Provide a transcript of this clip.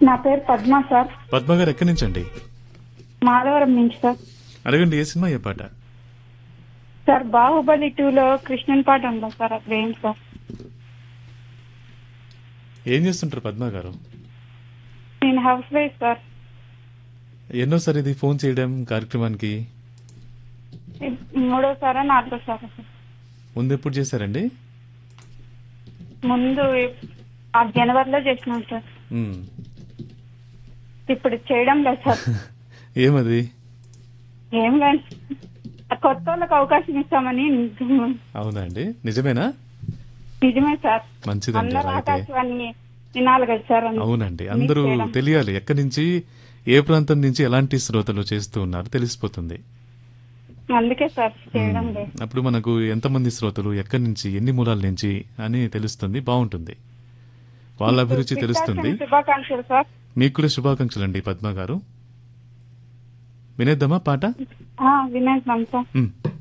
నా పేరు పద్మ సార్ పద్మ గారు ఎక్కడి నుంచి అండి మాధవరం నుంచి సార్ అడగండి ఏ సినిమా ఏ పాట సార్ బాహుబలి టూలో కృష్ణన్ పాట ఉందా సార్ అక్కడ ఏం సార్ ఏం చేస్తుంటారు పద్మ గారు నేను హౌస్ వైఫ్ సార్ ఎన్నోసారి ఇది ఫోన్ చేయడం కార్యక్రమానికి మూడోసారా నాలుగోసారా సార్ ముందు ఎప్పుడు చేశారండి ముందు ఆ జనవరిలో చేసినాం సార్ ఉమ్. ఇప్పుడు చేయడం లేదు సార్ ఏమది ఏం లేదు కొత్త వాళ్ళకి అవకాశం ఇస్తామని అవునా అండి నిజమేనా నిజమే సార్ మంచిదండి అందరూ అలా అయితే ఆకాశవాణి వినాలి కదా సార్ అందుకు. అవునండి మీకు అందరూ చేయడం. తెలియాలి ఎక్కడి నుంచి ఏ ప్రాంతం నుంచి ఎలాంటి శ్రోతలు చేస్తూ ఉన్నారు తెలిసిపోతుంది అందుకే సార్ చేయడం లేదు అప్పుడు మనకు ఎంతమంది శ్రోతలు ఎక్కడి నుంచి ఎన్ని మూలాల నుంచి అని తెలుస్తుంది బాగుంటుంది వాళ్ళ అభిరుచి తెలుస్తుంది శుభాకాంక్షలు సార్ మీకు కూడా శుభాకాంక్షలు అండి పద్మ గారు వినేద్దామా పాట ఆ, వినేద్దాం సార్ ఉమ్.